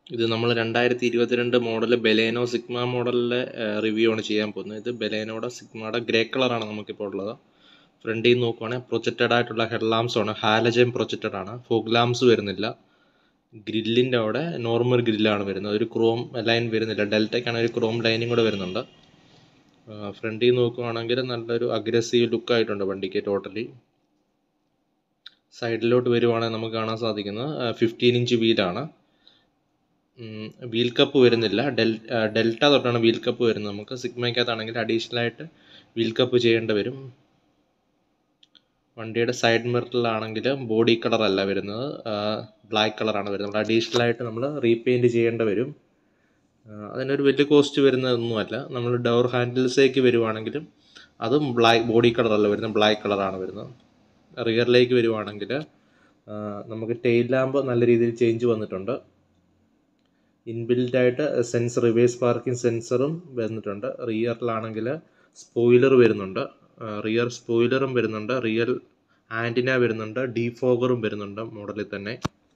ഇത് നമ്മൾ രണ്ടായിരത്തി ഇരുപത്തിരണ്ട് മോഡൽ ബെലേനോ സിഗ്മ മോഡലിലെ റിവ്യൂ ആണ് ചെയ്യാൻ പോകുന്നത് ഇത് ബെലേനോയുടെ സിഗ്മയുടെ ഗ്രേ കളറാണ് നമുക്കിപ്പോൾ ഉള്ളത് ഫ്രണ്ടിൽ നിന്ന് നോക്കുവാണെങ്കിൽ പ്രൊജക്റ്റഡ് ആയിട്ടുള്ള ഹെഡ് ലാംസ് ആണ് ഹാലജൻ പ്രൊജക്റ്റഡ് ആണ് ഫോഗ് ലാംസ് വരുന്നില്ല ഗ്രില്ലിൻ്റെ അവിടെ നോർമൽ ഗ്രില്ലാണ് വരുന്നത് ഒരു ക്രോം ലൈൻ വരുന്നില്ല ഡെൽറ്റയ്ക്കാണ് ഒരു ക്രോം ലൈനും കൂടെ വരുന്നുണ്ട് ഫ്രണ്ടിൽ നിന്ന് നോക്കുവാണെങ്കിൽ നല്ലൊരു അഗ്രസീവ് ലുക്കായിട്ടുണ്ട് വണ്ടിക്ക് ടോട്ടലി സൈഡിലോട്ട് വരുവാണെങ്കിൽ നമുക്ക് കാണാൻ സാധിക്കുന്നത് ഫിഫ്റ്റീൻ ഇഞ്ച് വീലാണ് വീൽ കപ്പ് വരുന്നില്ല ഡെൽ ഡെൽറ്റ തൊട്ടാണ് വീൽ കപ്പ് വരുന്നത് നമുക്ക് സിഗ്മയ്ക്കകത്താണെങ്കിൽ അഡീഷണൽ ആയിട്ട് വീൽ കപ്പ് ചെയ്യേണ്ടി വരും വണ്ടിയുടെ സൈഡ് മിററിലാണെങ്കിൽ ബോഡി കളർ അല്ല വരുന്നത് ബ്ലാക്ക് കളറാണ് വരുന്നത് നമ്മൾ അഡീഷണൽ ആയിട്ട് നമ്മൾ റീപെയിൻറ്റ് ചെയ്യേണ്ടി വരും അതിനൊരു വലിയ കോസ്റ്റ് വരുന്നതൊന്നുമല്ല നമ്മൾ ഡോർ ഹാൻഡിൽസേക്ക് വരുവാണെങ്കിലും അതും ബ്ലാക്ക് ബോഡി കളറല്ല വരുന്നത് ബ്ലാക്ക് കളറാണ് വരുന്നത് റിയറിലേക്ക് വരുവാണെങ്കിൽ നമുക്ക് ടെയിൽ ലാമ്പ് നല്ല രീതിയിൽ ചേഞ്ച് വന്നിട്ടുണ്ട് ഇൻബിൽഡ് ആയിട്ട് സെൻസർ റിവേഴ്സ് പാർക്കിംഗ് സെൻസറും വന്നിട്ടുണ്ട് റിയറിലാണെങ്കിൽ സ്പോയിലർ വരുന്നുണ്ട് റിയർ സ്പോയിലറും വരുന്നുണ്ട് റിയൽ ആൻറ്റിന വരുന്നുണ്ട് ഡീഫോഗറും വരുന്നുണ്ട് മോഡലിൽ തന്നെ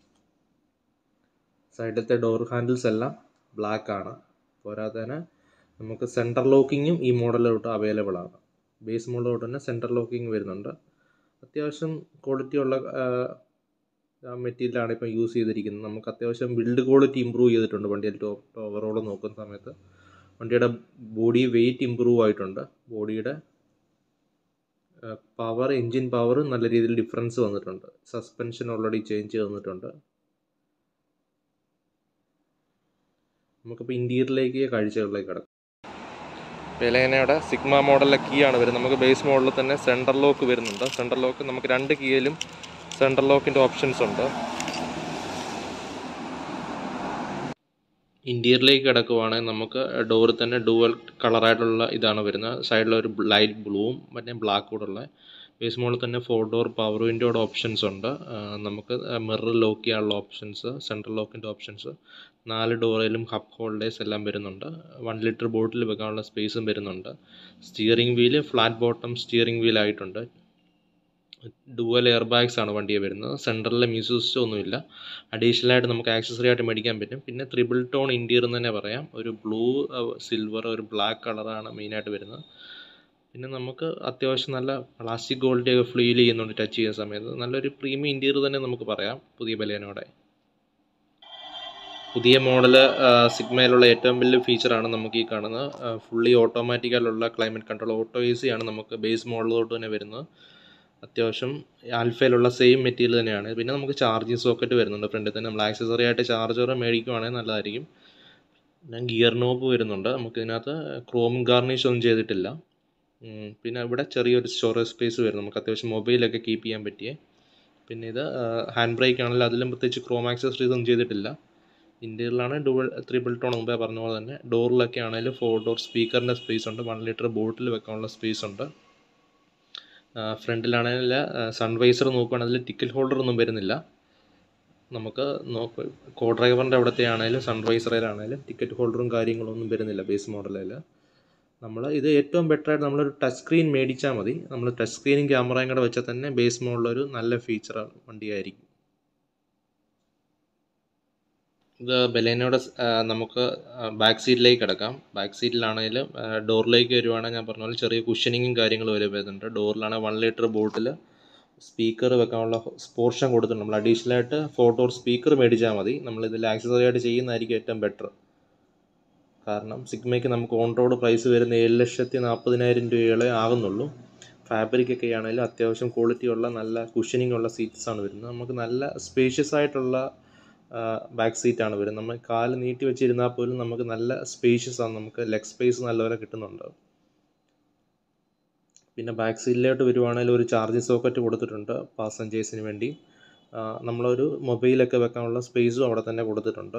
സൈഡിലത്തെ ഡോർ ഹാൻഡിൽസ് എല്ലാം ബ്ലാക്ക് ആണ് പോരാത്തതിന് നമുക്ക് സെൻറ്റർ ലോക്കിങ്ങും ഈ മോഡലിലോട്ട് അവൈലബിൾ ആണ് ബേസ് മോഡലിലോട്ട് തന്നെ സെൻറ്റർ ലോക്കിംഗ് വരുന്നുണ്ട് അത്യാവശ്യം ക്വാളിറ്റി ഉള്ള മെറ്റീരിയലാണ് ഇപ്പോൾ യൂസ് ചെയ്തിരിക്കുന്നത് നമുക്ക് അത്യാവശ്യം ബിൽഡ് ക്വാളിറ്റി ഇമ്പ്രൂവ് ചെയ്തിട്ടുണ്ട് വണ്ടിയുടെ ടോപ്പ് ഓവറോൾ നോക്കുന്ന സമയത്ത് വണ്ടിയുടെ ബോഡി വെയിറ്റ് ഇമ്പ്രൂവ് ആയിട്ടുണ്ട് ബോഡിയുടെ പവർ എൻജിൻ പവർ നല്ല രീതിയിൽ ഡിഫറൻസ് വന്നിട്ടുണ്ട് സസ്പെൻഷൻ ഓൾറെഡി ചേഞ്ച് വന്നിട്ടുണ്ട് നമുക്കിപ്പോൾ ഇൻറ്റീരിയറിലേക്ക് കാഴ്ചകളിലേക്ക് കിടക്കാം ബെലേനയുടെ സിഗ്മ മോഡലിലെ കീ ആണ് വരുന്നത് നമുക്ക് ബേസ് മോഡലിൽ തന്നെ സെൻറ്റർ ലോക്ക് വരുന്നുണ്ട് സെൻറ്റർ ലോക്ക് നമുക്ക് രണ്ട് കീയിലും സെൻട്രൽ ലോക്കിൻ്റെ ഓപ്ഷൻസ് ഉണ്ട് ഇൻറ്റീരിയറിലേക്ക് കിടക്കുവാണെങ്കിൽ നമുക്ക് ഡോറിൽ തന്നെ ഡുവൽ കളറായിട്ടുള്ള ഇതാണ് വരുന്നത് സൈഡിലൊരു ലൈറ്റ് ബ്ലൂവും മറ്റേ ബ്ലാക്ക് കൂടെ ഉള്ള ബേസ് മോളിൽ തന്നെ ഫോർ ഡോർ പവർ വിൻഡോയുടെ ഓപ്ഷൻസ് ഉണ്ട് നമുക്ക് മിറർ ലോക്ക് ചെയ്യാനുള്ള ഓപ്ഷൻസ് സെൻട്രൽ ലോക്കിൻ്റെ ഓപ്ഷൻസ് നാല് ഡോറിലും ഹബ് ഹോൾഡേഴ്സ് എല്ലാം വരുന്നുണ്ട് വൺ ലിറ്റർ ബോട്ടിൽ വെക്കാനുള്ള സ്പേസും വരുന്നുണ്ട് steering wheel flat bottom steering wheel ആയിട്ടുണ്ട് ഡുവൽ എയർ ബാഗ്സ് ആണ് വണ്ടിയെ വരുന്നത് സെൻറ്ററിലെ മ്യൂസിക് സിസ്റ്റം ഒന്നുമില്ല അഡീഷണൽ ആയിട്ട് നമുക്ക് ആക്സസറി ആയിട്ട് മേടിക്കാൻ പറ്റും പിന്നെ ത്രിബിൾ ടോൺ ഇൻറ്റീരിയർ എന്ന് തന്നെ പറയാം ഒരു ബ്ലൂ സിൽവർ ഒരു ബ്ലാക്ക് കളറാണ് മെയിനായിട്ട് വരുന്നത് പിന്നെ നമുക്ക് അത്യാവശ്യം നല്ല പ്ലാസ്റ്റിക് ക്വാളിറ്റി ഒക്കെ ഫീൽ ചെയ്യുന്നുണ്ട് ടച്ച് ചെയ്യുന്ന സമയത്ത് നല്ലൊരു പ്രീമിയം ഇൻറ്റീരിയർ തന്നെ നമുക്ക് പറയാം പുതിയ ബലേനോടെ പുതിയ മോഡൽ സിഗ്മയിലുള്ള ഏറ്റവും വലിയ ഫീച്ചറാണ് നമുക്ക് ഈ കാണുന്നത് ഫുള്ളി ഓട്ടോമാറ്റിക്കായിട്ടുള്ള climate control auto A C ആണ് നമുക്ക് ബേസ് മോഡലിലോട്ട് തന്നെ വരുന്നത് അത്യാവശ്യം ആൽഫയിലുള്ള സെയിം മെറ്റീരിയൽ തന്നെയാണ് പിന്നെ നമുക്ക് ചാർജിങ് സോക്കറ്റ് വരുന്നുണ്ട് ഫ്രണ്ടിൽ തന്നെ നമ്മൾ ആക്സസറി ആയിട്ട് ചാർജർ മേടിക്കുവാണെങ്കിൽ നല്ലതായിരിക്കും പിന്നെ ഗിയർ നോബ് വരുന്നുണ്ട് നമുക്ക് ഇതിനകത്ത് ക്രോം ഗാർണിഷ് ഒന്നും ചെയ്തിട്ടില്ല പിന്നെ ഇവിടെ ചെറിയൊരു സ്റ്റോറേജ് സ്പേസ് വരും നമുക്ക് അത്യാവശ്യം മൊബൈലൊക്കെ കീപ്പ് ചെയ്യാൻ പറ്റിയേ പിന്നെ ഇത് ഹാൻഡ് ബ്രേക്ക് ആണെങ്കിൽ അതിലും പ്രത്യേകിച്ച് ക്രോം ആക്സസറീസ് ഒന്നും ചെയ്തിട്ടില്ല ഇൻറ്റീരിയറിലാണ് ഡുവൽ ത്രിബിൾ ടോൺ മുമ്പേ പറഞ്ഞ പോലെ തന്നെ ഡോറിലൊക്കെ ആണെങ്കിലും ഫോർ ഡോർ സ്പീക്കറിൻ്റെ സ്പേസ് ഉണ്ട് വൺ ലിറ്റർ ബോട്ടിൽ വെക്കാനുള്ള സ്പേസ് ഉണ്ട് ഫ്രണ്ടിലാണെങ്കിൽ സൺവൈസർ നോക്കുകയാണെങ്കിൽ ടിക്കറ്റ് ഹോൾഡർ ഒന്നും വരുന്നില്ല നമുക്ക് നോക്ക് കോ ഡ്രൈവറിൻ്റെ അവിടുത്തെ ആണെങ്കിലും സൺവൈസറിലാണെങ്കിലും ടിക്കറ്റ് ഹോൾഡറും കാര്യങ്ങളൊന്നും വരുന്നില്ല ബേസ് മോഡലിൽ നമ്മൾ ഇത് ഏറ്റവും ബെറ്റർ ആയിട്ട് നമ്മളൊരു ടച്ച് സ്ക്രീൻ മേടിച്ചാൽ മതി നമ്മൾ ടച്ച് സ്ക്രീനും ക്യാമറയും കൂടെ വെച്ചാൽ തന്നെ ബേസ് മോഡലൊരു നല്ല ഫീച്ചർ വണ്ടിയായിരിക്കും ഇത് ബലേനയുടെ നമുക്ക് ബാക്ക് സീറ്റിലേക്ക് കിടക്കാം ബാക്ക് സീറ്റിലാണെങ്കിലും ഡോറിലേക്ക് വരുവാണെങ്കിൽ ഞാൻ പറഞ്ഞ പോലെ ചെറിയ കുഷനിങ്ങും കാര്യങ്ങളും വരെ വരുന്നുണ്ട് ഡോറിലാണെങ്കിൽ വൺ ലിറ്റർ ബോട്ടിൽ സ്പീക്കർ വെക്കാനുള്ള പോർഷൻ കൊടുത്തിട്ടുണ്ട് നമ്മൾ അഡീഷണൽ ആയിട്ട് ഫോർ ഡോർ സ്പീക്കർ മേടിച്ചാൽ മതി നമ്മൾ ഇതിൽ ആക്സസറി ആയിട്ട് ചെയ്യുന്നതായിരിക്കും ഏറ്റവും ബെറ്റർ കാരണം സിഗ്മയ്ക്ക് നമുക്ക് ഓൺ റോഡ് പ്രൈസ് വരുന്ന ഏഴ് ലക്ഷത്തി നാൽപ്പതിനായിരം രൂപകളെ ആകുന്നുള്ളൂ ഫാബ്രിക് ഒക്കെ ആണെങ്കിലും അത്യാവശ്യം ക്വാളിറ്റി ഉള്ള നല്ല കുഷനിങ് ഉള്ള സീറ്റ്സ് ആണ് വരുന്നത് നമുക്ക് നല്ല സ്പേഷ്യസ് ആയിട്ടുള്ള ബാക്ക് സീറ്റാണ് വരുന്നത് നമ്മൾ കാല് നീട്ടി വെച്ചിരുന്നാൽ പോലും നമുക്ക് നല്ല സ്പേഷ്യസ് ആണ് നമുക്ക് ലെഗ് സ്പേസ് നല്ലപോലെ കിട്ടുന്നുണ്ട് പിന്നെ ബാക്ക് സീറ്റിലോട്ട് വരുവാണെങ്കിൽ ഒരു ചാർജിങ് സോക്കറ്റ് കൊടുത്തിട്ടുണ്ട് പാസഞ്ചേഴ്സിന് വേണ്ടി നമ്മളൊരു മൊബൈലൊക്കെ വെക്കാനുള്ള സ്പേസും അവിടെ തന്നെ കൊടുത്തിട്ടുണ്ട്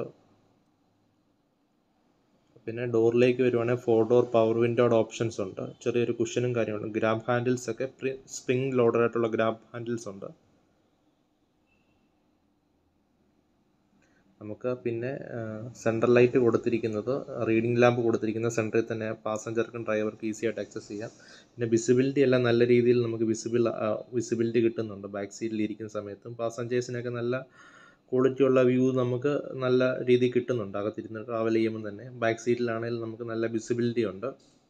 പിന്നെ ഡോറിലേക്ക് വരുവാണെങ്കിൽ ഫോർ ഡോർ പവർ വിൻഡോയുടെ ഓപ്ഷൻസ് ഉണ്ട് ചെറിയൊരു കുഷനും കാര്യമുണ്ട് ഗ്രാബ് ഹാൻഡിൽസ് ഒക്കെ സ്പ്രിംഗ് ലോഡർ ആയിട്ടുള്ള ഗ്രാബ് ഹാൻഡിൽസ് ഉണ്ട് നമുക്ക് പിന്നെ സെൻട്രൽ ലൈറ്റ് കൊടുത്തിരിക്കുന്നത് റീഡിംഗ് ലാമ്പ് കൊടുത്തിരിക്കുന്ന സെൻറ്ററിൽ തന്നെ പാസഞ്ചർക്കും ഡ്രൈവർക്കും ഈസി ആയിട്ട് ആക്സസ് ചെയ്യാം പിന്നെ വിസിബിലിറ്റി എല്ലാം നല്ല രീതിയിൽ നമുക്ക് വിസിബിൾ വിസിബിലിറ്റി കിട്ടുന്നുണ്ട് ബാക്ക് സീറ്റിൽ ഇരിക്കുന്ന സമയത്തും പാസഞ്ചേഴ്സിനൊക്കെ നല്ല ക്വാളിറ്റി ഉള്ള വ്യൂ നമുക്ക് നല്ല രീതിയിൽ കിട്ടുന്നുണ്ട് അകത്തിരുന്ന് ട്രാവൽ ചെയ്യുമ്പോൾ തന്നെ ബാക്ക് സീറ്റിലാണെങ്കിലും നമുക്ക് നല്ല വിസിബിലിറ്റി ഉണ്ട്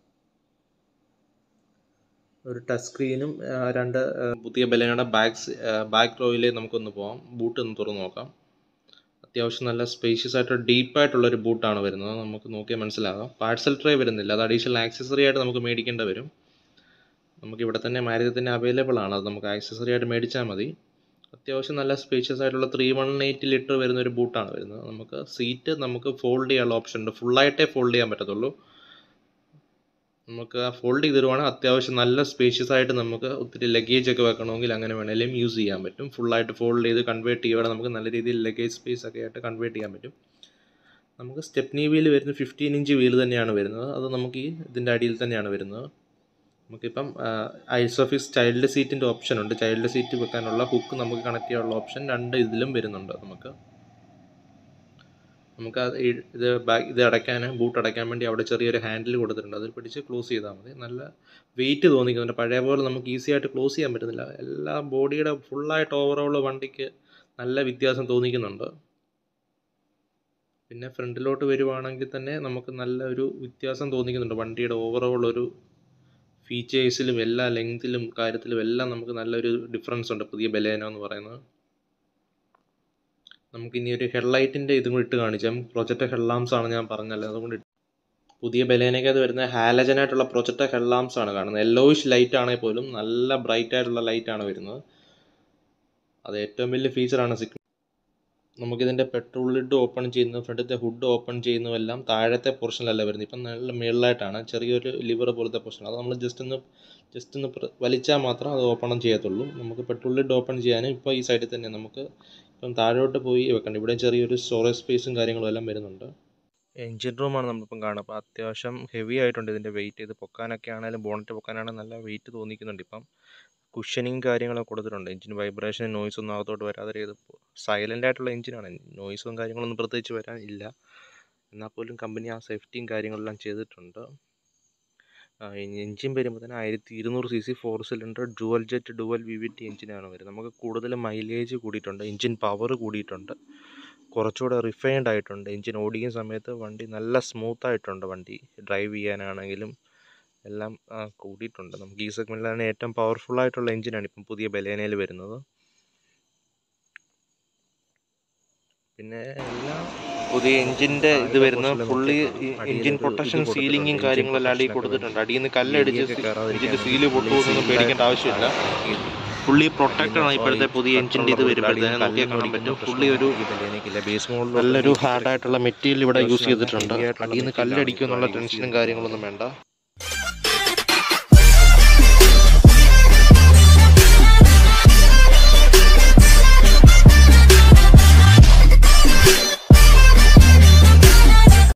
ഒരു ടച്ച് സ്ക്രീനും രണ്ട് ആ, പുതിയ ബലേനയുടെ ബാക്ക് ബാക്ക് റോയിൽ നമുക്കൊന്ന് പോകാം ബൂട്ട് ഒന്ന് തുറന്ന് നോക്കാം അത്യാവശ്യം നല്ല സ്പേഷ്യസ് ആയിട്ട് ഡീപ്പായിട്ടുള്ള ഒരു ബൂട്ടാണ് വരുന്നത് നമുക്ക് നോക്കിയാൽ മനസ്സിലാകാം പാഴ്സൽ ട്രേ വരുന്നില്ല അത് അഡീഷണൽ ആക്സസറി ആയിട്ട് നമുക്ക് മേടിക്കേണ്ടി വരും നമുക്ക് ഇവിടെ തന്നെ മാരുതി തന്നെ അവൈലബിൾ ആണ് അത് നമുക്ക് ആക്സസറി ആയിട്ട് മേടിച്ചാൽ മതി അത്യാവശ്യം നല്ല സ്പേഷ്യസ് ആയിട്ടുള്ള ത്രീ വൺ എയ്റ്റ് ലിറ്റർ വരുന്ന ഒരു ബൂട്ടാണ് വരുന്നത് നമുക്ക് സീറ്റ് നമുക്ക് ഫോൾഡ് ചെയ്യാനുള്ള ഓപ്ഷൻ ഉണ്ട് ഫുള്ളായിട്ടേ ഫോൾഡ് ചെയ്യാൻ പറ്റത്തുള്ളൂ നമുക്ക് ആ ഫോൾഡ് ചെയ്തിരുവാണെങ്കിൽ അത്യാവശ്യം നല്ല സ്പേഷ്യസ് ആയിട്ട് നമുക്ക് ഒത്തിരി ലഗേജ് ഒക്കെ വെക്കണമെങ്കിൽ അങ്ങനെ വേണമെങ്കിലും യൂസ് ചെയ്യാൻ പറ്റും ഫുള്ളായിട്ട് ഫോൾഡ് ചെയ്ത് കൺവേർട്ട് ചെയ്യുവാണെങ്കിൽ നമുക്ക് നല്ല രീതിയിൽ ലഗേജ് സ്പേസ് ഒക്കെ ആയിട്ട് കൺവേർട്ട് ചെയ്യാൻ പറ്റും നമുക്ക് സ്റ്റെപ്നി വീൽ വരുന്നത് ഫിഫ്റ്റീൻ ഇഞ്ച് വീൽ തന്നെയാണ് വരുന്നത് അത് നമുക്ക് ഈ ഇതിൻ്റെ അടിയിൽ തന്നെയാണ് വരുന്നത് നമുക്കിപ്പം ഐസോഫിക്സ് ചൈൽഡ് സീറ്റിൻ്റെ ഓപ്ഷൻ ഉണ്ട് ചൈൽഡ് സീറ്റ് വെക്കാനുള്ള ഹുക്ക് നമുക്ക് കണക്ട് ചെയ്യാനുള്ള ഓപ്ഷൻ രണ്ട് ഇതിലും വരുന്നുണ്ട് നമുക്ക് നമുക്ക് അത് ഈ- ഇത് ബാക്ക് ഇത് അടയ്ക്കാൻ ബൂട്ട് അടയ്ക്കാൻ വേണ്ടി അവിടെ ചെറിയൊരു ഹാൻഡിൽ കൊടുത്തിട്ടുണ്ട് അതിൽ പിടിച്ച് ക്ലോസ് ചെയ്താൽ മതി നല്ല വെയിറ്റ് തോന്നിക്കുന്നുണ്ട് പഴയ പോലെ നമുക്ക് ഈസി ആയിട്ട് ക്ലോസ് ചെയ്യാൻ പറ്റുന്നില്ല എല്ലാ ബോഡിയുടെ ഫുള്ളായിട്ട് ഓവറോൾ വണ്ടിക്ക് നല്ല വ്യത്യാസം തോന്നിക്കുന്നുണ്ട് പിന്നെ ഫ്രണ്ടിലോട്ട് വരുവാണെങ്കിൽ തന്നെ നമുക്ക് നല്ല ഒരു വ്യത്യാസം തോന്നിക്കുന്നുണ്ട് വണ്ടിയുടെ ഓവറോൾ ഒരു ഫീച്ചേഴ്സിലും എല്ലാ ലെങ്തിലും കാര്യത്തിലും എല്ലാം നമുക്ക് നല്ലൊരു ഡിഫറൻസ് ഉണ്ട് പുതിയ ബലേന എന്ന് പറയുന്നത് നമുക്ക് ഇനി ഒരു ഹെഡ്ലൈറ്റിൻ്റെ ഇതും കൂടി ഇട്ട് കാണിച്ചാൽ പ്രൊജക്ട് ഹെഡ്ലാംസ് ആണ് ഞാൻ പറഞ്ഞല്ലോ അതുകൊണ്ട് ഇട്ട് പുതിയ ബലേനയ്ക്കകത്ത് വരുന്ന ഹാലജൻ ആയിട്ടുള്ള പ്രൊജക്ട് ഹെഡ്ലാംസ് ആണ് കാണുന്നത് യെല്ലോയിഷ് ലൈറ്റ് ആണെങ്കിൽ പോലും നല്ല ബ്രൈറ്റ് ആയിട്ടുള്ള ലൈറ്റ് ആണ് വരുന്നത് അത് ഏറ്റവും വലിയ ഫീച്ചറാണ് സിഗ്ന നമുക്കിതിൻ്റെ പെട്രോൾ ലിഡ് ഓപ്പൺ ചെയ്യുന്നതും ഫ്രണ്ടിലത്തെ ഹുഡ് ഓപ്പൺ ചെയ്യുന്നതും എല്ലാം താഴത്തെ പോർഷനിലല്ല വരുന്നത് ഇപ്പം നല്ല മുകളിലായിട്ടാണ് ചെറിയൊരു ലിവർ പോലത്തെ പോർഷൻ അത് നമ്മൾ ജസ്റ്റ് ഒന്ന് ജസ്റ്റ് ഒന്ന് പ്ര- വലിച്ചാൽ മാത്രം അത് ഓപ്പൺ ചെയ്യത്തുള്ളൂ നമുക്ക് പെട്രോൾ ലിഡ് ഓപ്പൺ ചെയ്യാനും ഇപ്പോൾ ഈ സൈഡിൽ തന്നെ നമുക്ക് ഇപ്പം താഴോട്ട് പോയി വെക്കണ്ട ഇവിടെ ചെറിയൊരു സ്റ്റോറേജ് സ്പേസും കാര്യങ്ങളും എല്ലാം വരുന്നുണ്ട് എൻജിൻ റൂമാണ് നമ്മളിപ്പം കാണുക അപ്പോൾ അത്യാവശ്യം ഹെവി ആയിട്ടുണ്ട് ഇതിൻ്റെ വെയിറ്റ് ഇത് പൊക്കാനൊക്കെ ആണെങ്കിലും ബോണറ്റ് പൊക്കാനാണെങ്കിലും നല്ല വെയിറ്റ് തോന്നിക്കുന്നുണ്ട് ഇപ്പം കുഷനിങ് കാര്യങ്ങളൊക്കെ കൊടുത്തിട്ടുണ്ട് എഞ്ചിൻ വൈബ്രേഷൻ നോയ്സ് ഒന്നും അകത്തോട്ട് വരാതെ ചെയ്ത് സൈലൻ്റ് ആയിട്ടുള്ള എഞ്ചിനാണ് നോയ്സും കാര്യങ്ങളൊന്നും പ്രത്യേകിച്ച് വരാൻ ഇല്ല എന്നാൽ പോലും കമ്പനി ആ സേഫ്റ്റിയും കാര്യങ്ങളെല്ലാം ചെയ്തിട്ടുണ്ട് എഞ്ചിൻ വരുമ്പോൾ തന്നെ ആയിരത്തി ഇരുന്നൂറ് C C four cylinder dual jet dual V V T എഞ്ചിനാണ് വരുന്നത് നമുക്ക് കൂടുതൽ മൈലേജ് കൂടിയിട്ടുണ്ട് എഞ്ചിൻ പവർ കൂടിയിട്ടുണ്ട് കുറച്ചുകൂടെ റിഫൈൻഡ് ആയിട്ടുണ്ട് എഞ്ചിൻ ഓടിക്കുന്ന സമയത്ത് വണ്ടി നല്ല സ്മൂത്ത് ആയിട്ടുണ്ട് വണ്ടി ഡ്രൈവ് ചെയ്യാനാണെങ്കിലും എല്ലാം ആ, കൂടിയിട്ടുണ്ട് നമുക്ക് ഈ സെഗ്മെൻറ്റിലാണ് ഏറ്റവും പവർഫുൾ ആയിട്ടുള്ള എഞ്ചിനാണ് ഇപ്പം പുതിയ ബലേനയിൽ വരുന്നത് പിന്നെ എല്ലാം പുതിയ എഞ്ചിൻ്റെ ഇത് വരുന്നത് ഫുള്ളി എഞ്ചിൻ പ്രൊട്ടക്ഷൻ സീലിങ്ങും കാര്യങ്ങളെല്ലാം അടിയിൽ കൊടുത്തിട്ടുണ്ട് അടിയിൽ നിന്ന് കല്ലടിച്ച് എഞ്ചിൻ്റെ സീല് പൊട്ടുമെന്നൊന്നും പേടിക്കേണ്ട ആവശ്യമില്ല ഫുള്ളി പ്രൊട്ടക്റ്റഡ് ആണ് ഇപ്പോഴത്തെ പുതിയ എഞ്ചിൻ്റെ ഇത് വരുമ്പോഴത്തേന് നോക്കിയാൽ കാണാൻ പറ്റും ഫുള്ളി ഒരു നല്ലൊരു ഹാർഡായിട്ടുള്ള മെറ്റീരിയൽ ഇവിടെ യൂസ് ചെയ്തിട്ടുണ്ട് അടിയിൽ നിന്ന് കല്ലടിക്കും എന്നുള്ള ടെൻഷനും കാര്യങ്ങളൊന്നും വേണ്ട